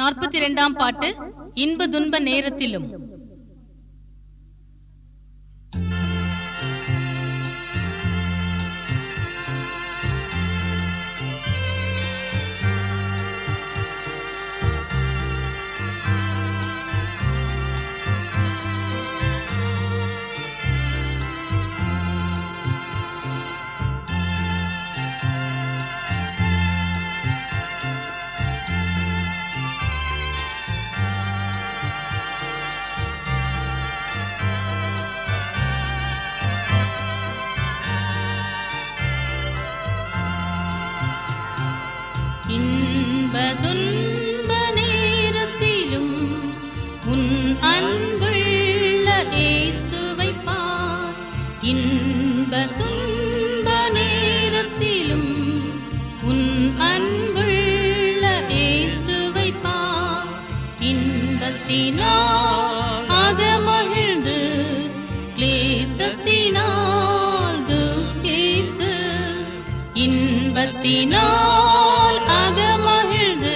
நாற்பத்தி இரண்டாம் பாட்டு இன்ப துன்ப நேரத்திலும் இன்ப துன்ப நேரத்திலும் உன் அன்புள்ள இயேசுவைப் பார் இன்ப துன்ப நேரத்திலும் உன் அன்புள்ள இயேசுவைப் பார் இன்பத்தினால் அகமகிழ்ந்து கிளேசத்தினால் துக்கித்து இன்பத்தினால் அகமகிழ்ந்து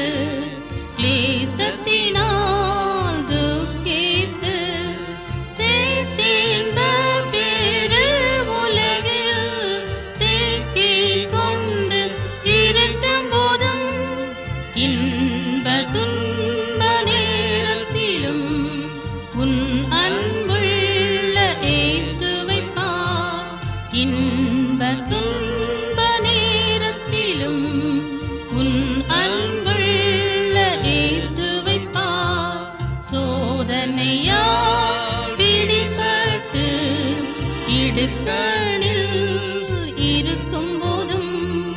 கிளேசத்தினால் துக்கித்து சேர்த்தின்ப பெரு உலகில் சிக்கிக் கொண்டு இருக்கும் போதும் இன்ப துன்ப நேரத்திலும் உன் அன்புள்ள இயேசுவைப் பார் இன்ப துன்ப நேரத்திலும் உன் அன்புள்ள இயேசுவைப் பார் சோதனையால் பிடிபட்டு இடுக்கணில் இருக்கும் போதும்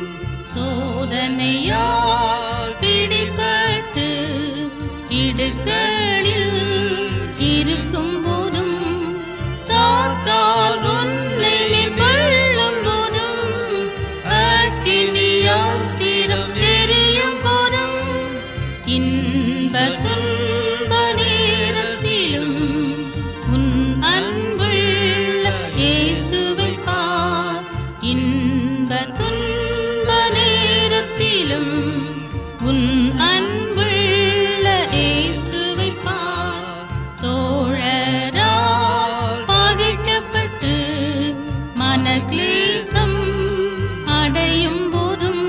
சோதனையால் பிடிபட்டு இடுக்கணில் இருக்கும் போதும் சாத்தால் உன்னை மேற்கொள்ளும் போதும் அக்கினியாஸ்திரம் எரியும் போதும் இன்ப துன்ப நேரத்திலும் உன் அன்புள்ள இயேசுவைப் பார் இன்ப துன்ப நேரத்திலும் உன் அன்புள்ள இயேசுவைப் பார் தோழரால் பகைக்கப்பட்டு மனக்லேசம் அடையும் போதும்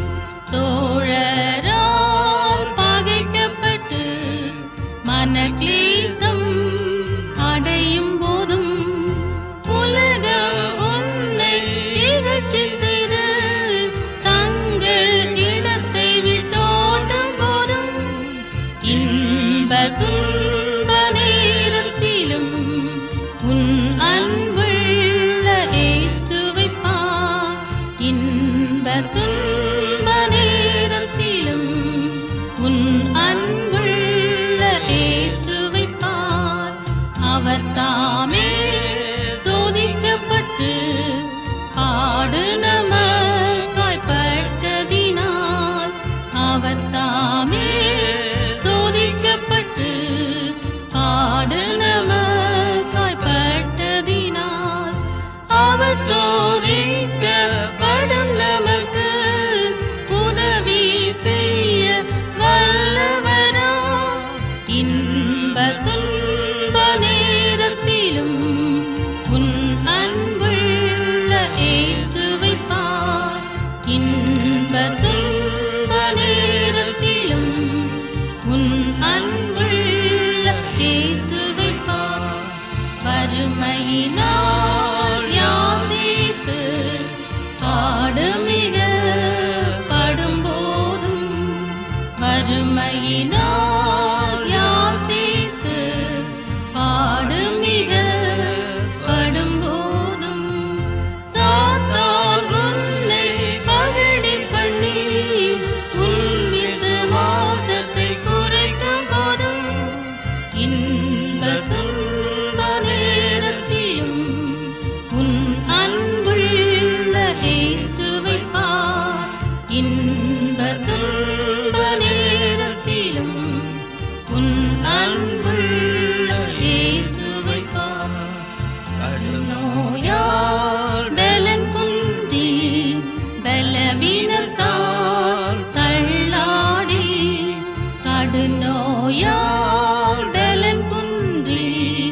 தோழரால் பகைக்கப்பட்டு மனக்லேசம் அடையும் போதும் உலகம் உன்னை இகழ்ச்சி செய்து தங்கள் இடத்தை விட்டோட்டும் போதும் இன்ப துன்ப நேரத்திலும் உன் அன்புள்ள இயேசுவைப் பார் இன்ப துன்ப நேரத்திலும் உன் அன்புள்ள இயேசுவைப் பார் அவர் தாமே சோதிக்கப்பட்டு பாடு நமக்காய் பட்டதினால் அவர் தாமே சோதிக்கப்பட்டு பாடு நமக்காய் பட்டதினால் அவர் சோதிக்கப்படும் நமக்கு உதவி செய்ய வல்லவரா இன்ப துன்ப நேரத்திலும் உன் அன்புள்ள இயேசுவைப் பார் இன்ப துன்ப நேரத்திலும் உன் அன்புள்ள இயேசுவைப் பார் வறுமையினால் யாசித்து பாடு மிக படும்போதும் வறுமையினால் யாசித்து பாடு மிக படும்போதும் சாத்தால் உன்னை பகடி பண்ணி உன் விசுவாசத்தை குறைக்கும் போதும் இன்ப துன்ப நேரத்திலும் உன் அன்புள்ள இயேசுவைப் பார் இன்ப துன்ப நேரத்திலும் நோயால் பலன் குன்றி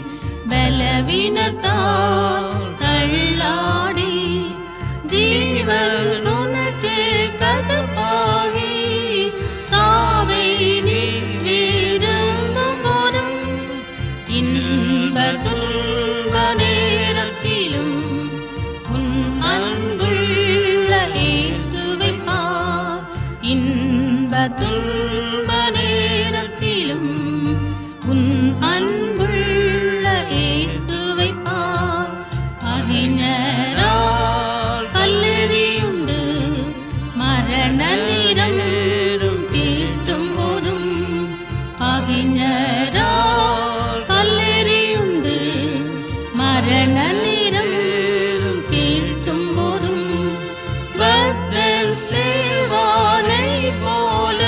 பலவீனத்தால் தள்ளாடி ஜீவன் உனக்கு கசப்பாகி சாவை நீ விரும்பும் போதும் இன்ப துன்ப நேரத்திலும் உன் அன்புள்ள இயேசுவை பார் இன்ப துன்ப நேரத்திலும் உன் அன்புள்ள இயேசுவை பார் அகிஞரால் கல்லெறியுண்டு மரண நேரம் தீட்டும் போதும் அகிஞரால் கல்லெறியுண்டு மரண நேரம் தீட்டும் போதும் பக்தன் சேவானை போல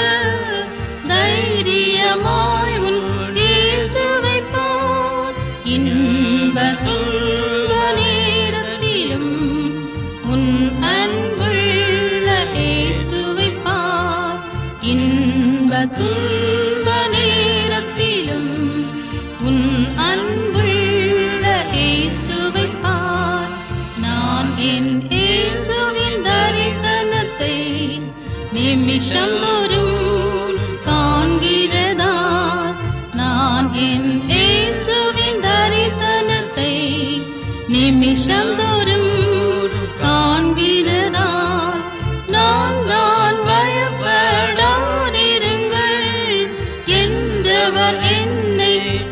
தைரியமாய் உன் இயேசுவை போல் இன்ப துன்ப நேரத்திலும் உன் அன்புள்ள இயேசுவை பார் இன்ப துன்ப நேரத்திலும் உன் அன்புள்ள இயேசுவை பார் நான் என் இயேசுவின் தரிசனத்தை நிமிஷம் தோறும் காண்கிறதா நான் என் இயேசுவின் தரிசனத்தை நிமிஷம் தோறும் காண்கிறதா நான் தான் பயப்படாதிருங்கள் என்றவர் என்னை